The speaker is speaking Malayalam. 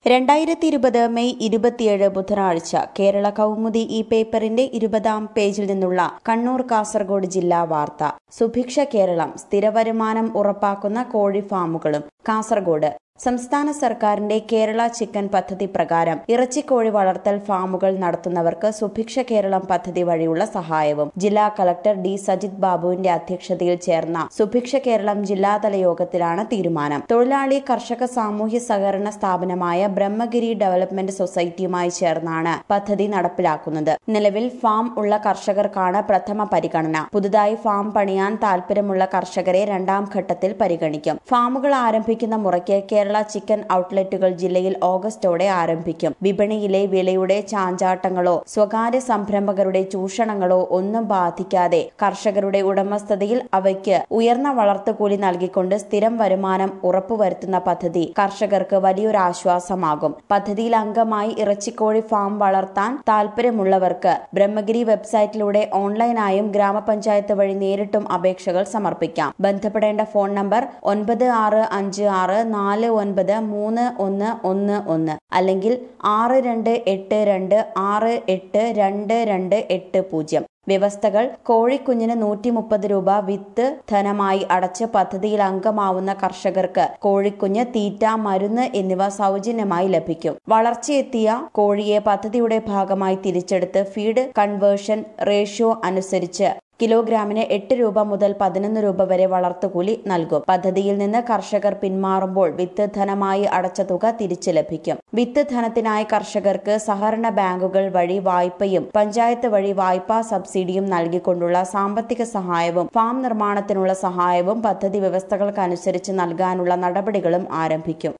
രണ്ടായിരത്തി ഇരുപത് മെയ് ഇരുപത്തിയേഴ് ബുധനാഴ്ച കേരള കൗമുദി ഈ പേപ്പറിന്റെ ഇരുപതാം പേജിൽ നിന്നുള്ള കണ്ണൂർ കാസർഗോഡ് ജില്ലാ വാർത്ത സുഭിക്ഷ കേരളം സ്ഥിരവരുമാനം ഉറപ്പാക്കുന്ന കോഴി ഫാമുകളും കാസർഗോഡ് സംസ്ഥാന സർക്കാരിന്റെ കേരള ചിക്കൻ പദ്ധതി പ്രകാരം ഇറച്ചിക്കോഴി വളർത്തൽ ഫാമുകൾ നടത്തുന്നവർക്ക് സുഭിക്ഷ കേരളം പദ്ധതി വഴിയുള്ള സഹായവും ജില്ലാ കളക്ടർ ഡി സജിത് ബാബുവിന്റെ അധ്യക്ഷതയിൽ ചേർന്ന സുഭിക്ഷ കേരളം ജില്ലാതല യോഗത്തിലാണ് തീരുമാനം തൊഴിലാളി കർഷക സാമൂഹ്യ സഹകരണ സ്ഥാപനമായ ബ്രഹ്മഗിരി ഡെവലപ്മെന്റ് സൊസൈറ്റിയുമായി ചേർന്നാണ് പദ്ധതി നടപ്പിലാക്കുന്നത് നിലവിൽ ഫാം ഉള്ള കർഷകർക്കാണ് പ്രഥമ പരിഗണന പുതുതായി ഫാം പണിയാൻ താൽപര്യമുള്ള കർഷകരെ രണ്ടാം ഘട്ടത്തിൽ പരിഗണിക്കും ഫാമുകൾ ആരംഭിക്കുന്ന മുറയ്ക്ക് കേരള ചിക്കൻ ഔട്ട്ലെറ്റുകൾ ജില്ലയിൽ ഓഗസ്റ്റോടെ ആരംഭിക്കും വിപണിയിലെ വിലയുടെ ചാഞ്ചാട്ടങ്ങളോ സ്വകാര്യ സംരംഭകരുടെ ചൂഷണങ്ങളോ ഒന്നും ബാധിക്കാതെ കർഷകരുടെ ഉടമസ്ഥതയിൽ അവയ്ക്ക് ഉയർന്ന വളർത്തുകൂലി നൽകിക്കൊണ്ട് സ്ഥിരം വരുമാനം ഉറപ്പുവരുത്തുന്ന പദ്ധതി കർഷകർക്ക് വലിയൊരു ആശ്വാസമാകും പദ്ധതിയിൽ അംഗമായി ഇറച്ചിക്കോഴി ഫാം വളർത്താൻ താൽപര്യമുള്ളവർക്ക് ബ്രഹ്മഗിരി വെബ്സൈറ്റിലൂടെ ഓൺലൈനായും ഗ്രാമപഞ്ചായത്ത് വഴി നേരിട്ടും അപേക്ഷകൾ സമർപ്പിക്കാം ബന്ധപ്പെടേണ്ട ഫോൺ നമ്പർ ഒൻപത് ആറ് അഞ്ച് ആറ് നാല് ഒൻപത് മൂന്ന് ഒന്ന് ഒന്ന് ഒന്ന് അല്ലെങ്കിൽ ആറ് രണ്ട് എട്ട് രണ്ട് ആറ് എട്ട് രണ്ട് രണ്ട് എട്ട് പൂജ്യം വ്യവസ്ഥകൾ കോഴിക്കുഞ്ഞിന് നൂറ്റി മുപ്പത് രൂപ വിത്ത് ധനമായി അടച്ച് പദ്ധതിയിൽ അംഗമാവുന്ന കർഷകർക്ക് കോഴിക്കുഞ്ഞ് തീറ്റ മരുന്ന് എന്നിവ സൗജന്യമായി ലഭിക്കും വളർച്ചയെത്തിയ കോഴിയെ പദ്ധതിയുടെ ഭാഗമായി തിരിച്ചെടുത്ത് ഫീഡ് കൺവേർഷൻ റേഷ്യോ അനുസരിച്ച് കിലോഗ്രാമിന് എട്ട് രൂപ മുതൽ പതിനൊന്ന് രൂപ വരെ വളർത്തുകൂലി നൽകും പദ്ധതിയിൽ നിന്ന് കർഷകർ പിന്മാറുമ്പോൾ വിത്ത് ധനമായി അടച്ച തുക തിരിച്ചു ലഭിക്കും വിത്ത് ധനത്തിനായി കർഷകർക്ക് സഹകരണ ബാങ്കുകൾ വഴി വായ്പയും പഞ്ചായത്ത് വഴി വായ്പാ സബ്സിഡിയും നൽകിക്കൊണ്ടുള്ള സാമ്പത്തിക സഹായവും ഫാം നിർമ്മാണത്തിനുള്ള സഹായവും പദ്ധതി വ്യവസ്ഥകൾക്കനുസരിച്ച് നൽകാനുള്ള നടപടികളും ആരംഭിക്കും